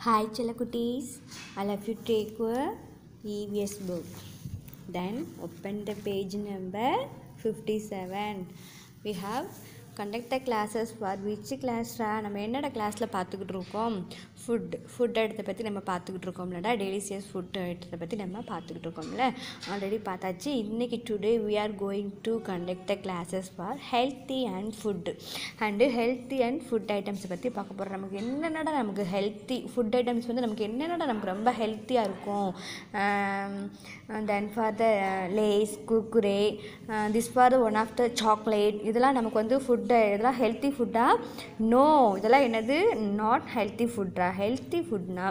Hi, Chalakutis. I'll have you take a EVS book. Then open the page number 57. We have conduct the classes for which class நம்ம என்னடா கிளாஸில் பார்த்துக்கிட்டு இருக்கோம் food food ஐட்டத்தை பற்றி நம்ம பார்த்துக்கிட்டு இருக்கோம்லடா டெலிசியஸ் ஃபுட் ஐட்டத்தை பற்றி நம்ம பார்த்துக்கிட்டு இருக்கோம்ல ஆல்ரெடி பார்த்தாச்சு இன்றைக்கி today we are going to conduct the classes for healthy and food and healthy and food ஐட்டம்ஸை பற்றி பார்க்க போகிறோம் நமக்கு என்னென்னடா நமக்கு ஹெல்த்தி ஃபுட் ஐட்டம்ஸ் வந்து நமக்கு என்னென்னடா நமக்கு ரொம்ப ஹெல்த்தியாக இருக்கும் then for the Lay's Kurkure this for the one of the chocolate இதெல்லாம் நமக்கு வந்து ஃபுட்டு இதெல்லாம் ஹெல்த்தி ஃபுட்டா நோ இதெல்லாம் என்னது நாட் ஹெல்த்தி ஃபுட்டா ஹெல்த்தி ஃபுட்னா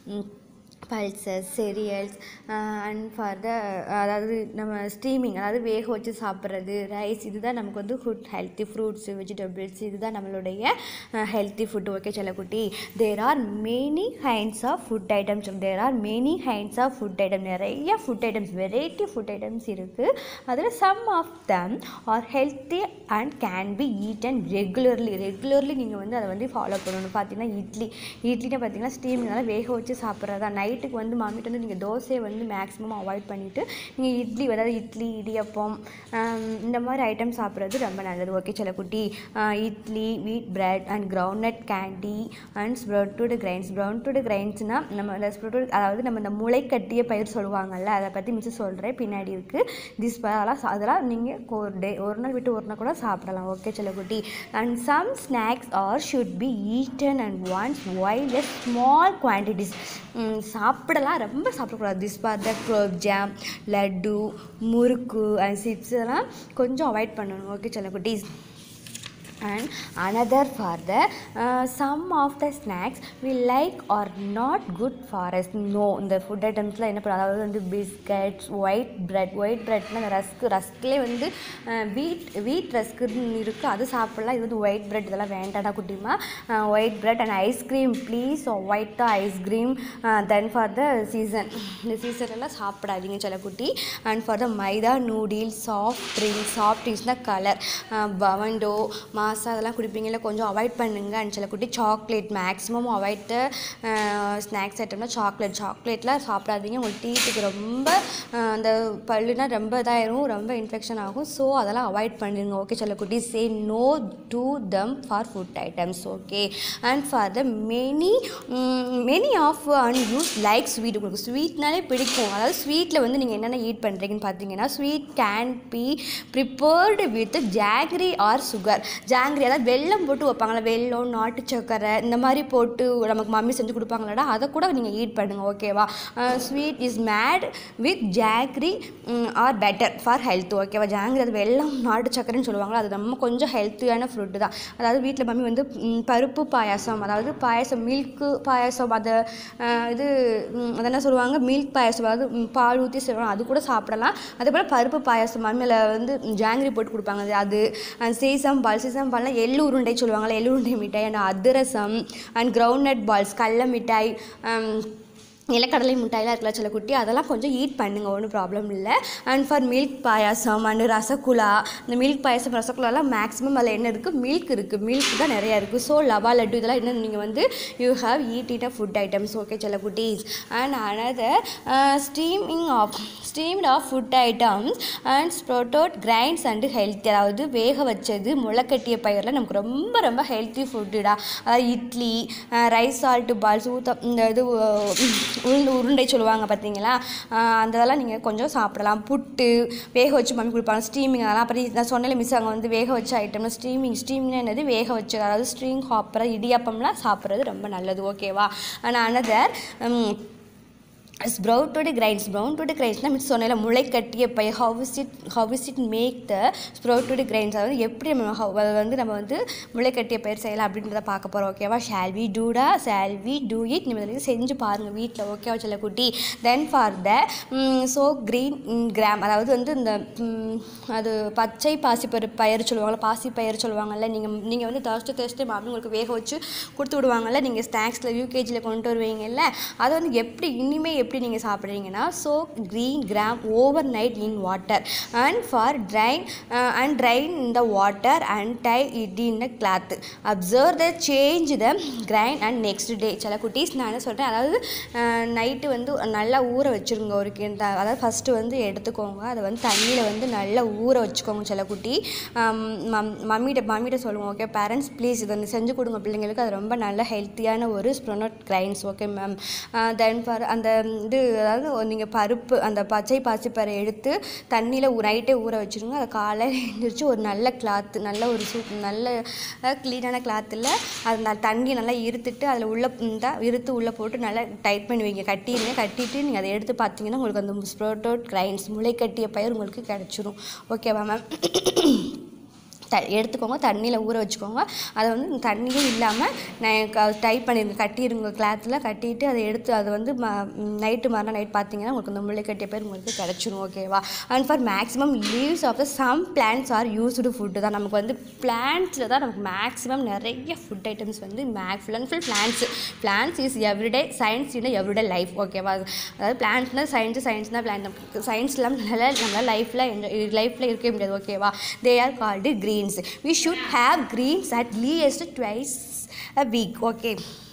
pulses cereals and for the அதாவது நம்ம ஸ்டீமிங் அதாவது வேக வச்சு சாப்பிட்றது ரைஸ் இதுதான் நமக்கு வந்து ஃபுட் ஹெல்த்தி ஃப்ரூட்ஸ் வெஜிடபிள்ஸ் இதுதான் நம்மளுடைய ஹெல்த்தி ஃபுட் ஓகே செல்லக்குட்டி there are many kinds of food items there are many kinds of food item நிறைய food items variety food items இருக்குது அதில் some of them are healthy and can be eat and regularly regularly நீங்கள் வந்து அதை வந்து follow பண்ணணும் பார்த்தீங்கன்னா இட்லி இட்லின்னு பார்த்தீங்கன்னா ஸ்டீமிங்னால வேக வச்சு சாப்பிட்றதா நைட்டுக்கு வந்து மாமிட்டு வந்து நீங்கள் தோசையை வந்து மேக்ஸிமம் அவாய்ட் பண்ணிவிட்டு நீங்கள் இட்லி அதாவது இட்லி இடியப்பம் இந்த மாதிரி ஐட்டம் சாப்பிட்றது ரொம்ப நல்லது ஓகே செல்லக்குட்டி idli wheat bread and groundnut candy and sprouted grains sprouted கிரைன்ஸ்னால் நம்ம அந்த ஸ்ப்ரவுட்டட் அதாவது நம்ம இந்த முளை கட்டிய பயிர் சொல்லுவாங்கல்ல அதை பற்றி மிச்சம் சொல்கிறேன் பின்னாடி இருக்குது திஸ் அதெல்லாம் அதெல்லாம் நீங்கள் ஒரு டே ஒரு நாள் விட்டு ஒரு நாள் கூட சாப்பிடலாம் ஓகே செல்லக்குட்டி and some snacks are should be eaten and once while a small quantities சாப்பிடலாம் ரொம்ப சாப்பிடக்கூடாது this for the gulab jam laddu murukku and chips எல்லாம் கொஞ்சம் அவாய்ட் பண்ணணும் ஓகே செல்லக்குட்டீஸ் and another for the uh, some of the snacks we like are not good for us no இந்த food ஐட்டம்ஸில் என்ன பண்ண அதாவது வந்து பிஸ்கட்ஸ் ஒயிட் பிரெட் ஒயிட் பிரெட்னா இந்த ரஸ்க்கு ரஸ்க்லேயே வந்து வீட் வீட் ரஸ்க்கு இருக்குது அது சாப்பிட்லாம் இது வந்து ஒயிட் பிரெட் இதெல்லாம் வேண்டாடா குட்டிமா white bread and ice cream please white the ice cream then for the season இந்த சீசன்லாம் சாப்பிடாதீங்க சில குட்டி and for the maida noodles soft drinks soft ட்ரிங்க்ஸ்னால் கலர் பவண்டோ மா மாசா அதெல்லாம் குடிப்பீங்கல்ல கொஞ்சம் அவாய்ட் பண்ணுங்க அண்ட் சில குட்டி சாக்லேட் மேக்ஸிமம் அவாய்ட் ஸ்நாக்ஸ் ஐட்டம்னா சாக்லேட் சாக்லேட்லாம் சாப்பிடாதீங்க உங்களுக்கு டீத்துக்கு ரொம்ப அந்த பல்லுனா ரொம்ப இதாயிரும் ரொம்ப இன்ஃபெக்ஷன் ஆகும் ஸோ அதெல்லாம் அவாய்ட் பண்ணிடுங்க ஓகே சில குட்டி say no to them for food items okay and for the many many of and use like sweet உங்களுக்கு ஸ்வீட்னாலே பிடிக்கும் அதாவது ஸ்வீட்டில் வந்து நீங்கள் என்னென்ன ஈட் பண்ணுறீங்கன்னு பார்த்தீங்கன்னா sweet can be prepared with jaggery or sugar jangiri அதாவது வெல்லம் போட்டு வைப்பாங்களா வெல்லம் நாட்டு சக்கரை இந்த மாதிரி போட்டு நமக்கு மம்மி செஞ்சு கொடுப்பாங்களாடா அதை கூட நீங்கள் ஈட் பண்ணுங்கள் ஓகேவா sweet is made with jaggery or better for health ஓகேவா ஜாங்கிரி அது வெல்லம் நாட்டு சக்கரைன்னு சொல்லுவாங்களா அது ரொம்ப கொஞ்சம் ஹெல்த்தியான ஃப்ரூட்டு தான் அதாவது வீட்டில் மம்மி வந்து பருப்பு பாயாசம் அதாவது பாயாசம் மில்க்கு பாயாசம் அதை இது அதை என்ன சொல்லுவாங்க மில்க் பாயாசம் அதாவது பால் ஊற்றி செய்வாங்க அது கூட சாப்பிடலாம் அதே போல் பருப்பு பாயாசம் மம்மியில் வந்து ஜாங்கிரி போட்டு கொடுப்பாங்க அது சீசம் பால் சீசம் பால்னால் எள்ளு உருண்டை சொல்லுவாங்கள்ல எள்ளு உருண்டை மிட்டாய் and adhirasam and ground nut balls கடல மிட்டாய் நிலக்கடலை மிட்டாயெலாம் இருக்கல சில குட்டி அதெல்லாம் கொஞ்சம் ஈட் பண்ணுங்க ஒன்றும் ப்ராப்ளம் இல்லை and for milk payasam and rasgulla இந்த மில்க் பாயாசம் ரசகுலாலாம் மேக்ஸிமம் அதில் என்ன இருக்குது மில்க் இருக்குது மில்க் தான் நிறையா இருக்குது ஸோ லவா லட்டு இதெல்லாம் என்ன நீங்கள் வந்து you have eat it a food items okay சில குட்டீஸ் and another steaming of steamed of food items and sprouted grains and healthy அதாவது வேக வச்சது முளைக்கட்டிய பயிரில் நமக்கு ரொம்ப ரொம்ப ஹெல்த்தி ஃபுட்டுடா அதாவது இட்லி ரைஸ் சால்ட்டு பால்ஸ் ஊத்த இந்த இது உளுந்து உருண்டை சொல்லுவாங்க பார்த்தீங்களா அந்த இதெல்லாம் நீங்கள் கொஞ்சம் சாப்பிடலாம் புட்டு வேக வச்சு மம்மி கொடுப்பாங்க ஸ்டீமிங் அதெல்லாம் அப்புறம் நான் சொன்னல மிஸ் அங்கே வந்து வேக வச்ச ஐட்டம்னா ஸ்டீமிங் ஸ்டீமிங்னா என்னது வேக வச்சு அதாவது ஸ்ட்ரீங் ஹாப்பர் இடியாப்பம்லாம் சாப்பிட்றது ரொம்ப நல்லது ஓகேவா ஆனால் அனதர் ஸ்ப்ரவுட்டோட கிரைன்ஸ் ஸ்ப்ரவுட்டோட கிரைன்ஸ்னால் மிஸ் சொன்னல முளை கட்டிய by how is it how is it make the sprouted grains அதாவது எப்படி நம்ம அதை வந்து நம்ம வந்து முளை கட்டிய பயிர் செய்யலாம் அப்படின்றத பார்க்க போகிறோம் ஓகேவா ஷால் வி டூடா ஷால் வி டூ இட் நீங்கள் வந்து செஞ்சு பாருங்கள் வீட்டில் ஓகேவா சொல்ல குட்டி then for the soak green gram அதாவது வந்து இந்த அது பச்சை பாசி பயிர் பயிர் சொல்லுவாங்கள்ல பாசி பயிர் சொல்லுவாங்கள்ல நீங்கள் நீங்கள் வந்து தேர்ஸ்ட்டு தேர்ஸ்ட்டு மாமி உங்களுக்கு வேக வச்சு கொடுத்து விடுவாங்கல்ல நீங்கள் ஸ்நாக்ஸில் யூகேஜியில் கொண்டு வருவீங்கல்ல அதை வந்து எப்படி இனிமேல் எப்படி நீங்கள் சாப்பிட்றீங்கன்னா soak green gram overnight in water and for drain and drain in the water and tie it in the cloth observe the change the grind and next day சில குட்டீஸ் நான் என்ன சொல்கிறேன் அதாவது நைட்டு வந்து நல்லா ஊற வச்சுருங்க ஒரு கி- இந்த- அதாவது ஃபஸ்ட்டு வந்து எடுத்துக்கோங்க அதை வந்து தண்ணியில் வந்து நல்லா ஊற வச்சுக்கோங்க சில குட்டி ஆம், மம் மம்மிகிட்ட மம்மிகிட்ட சொல்லுவோம் ஓகே பேரண்ட்ஸ் ப்ளீஸ் இதை வந்து செஞ்சு கொடுங்க பிள்ளைங்களுக்கு அது ரொம்ப நல்ல ஹெல்த்தியான ஒரு sprouted grains okay ma'am then for அந்த இது அதாவது நீங்கள் பருப்பு அந்த பச்சை பாசிப்பறை எடுத்து தண்ணியில் நைட்டே ஊற வச்சுருங்க அதை காலையில் எழுந்திரிச்சு ஒரு நல்ல கிளாத்து நல்ல ஒரு சூப் நல்ல க்ளீனான கிளாத்தில் அந்த தண்ணி நல்லா இருத்துட்டு அதில் உள்ள இந்த இருத்து உள்ளே போட்டு நல்லா டைட் பண்ணி வைங்க கட்டிடுங்க கட்டிட்டு நீங்கள் அதை எடுத்து பார்த்தீங்கன்னா உங்களுக்கு அந்த ஸ்ப்ரோட்டோட் கிரைன்ஸ் முளை கட்டிய பயிர் உங்களுக்கு கிடச்சிரும் ஓகேவா மேம் த எடுத்துக்கோங்க தண்ணியில் ஊற வச்சுக்கோங்க அதை வந்து தண்ணியும் இல்லாமல் நான் டைப் பண்ணிடுங்க கட்டிடுங்க கிளாத்தில் கட்டிட்டு அதை எடுத்து அதை வந்து ம நைட்டு மறுநாள் நைட் பார்த்தீங்கன்னா உங்களுக்கு இந்த முளை கட்டிய பேர் உங்களுக்கு கிடச்சிரும் ஓகேவா and for maximum leaves of the some plants are used food தான் நமக்கு வந்து பிளான்ஸில் தான் நமக்கு மேக்ஸிமம் நிறைய ஃபுட் ஐட்டம்ஸ் வந்து make full and full plants plants is everyday science in everyday life ஓகேவா அதாவது பிளான்ஸ்னால் சயின்ஸ் சயின்ஸ்னால் பிளான் சயின்ஸ் இல்லாமல் நம்மளால் நம்ம லைஃப்பில் லைஃப்பில் இருக்கவே முடியாது ஓகேவா they are called greens we should have greens at least twice a week okay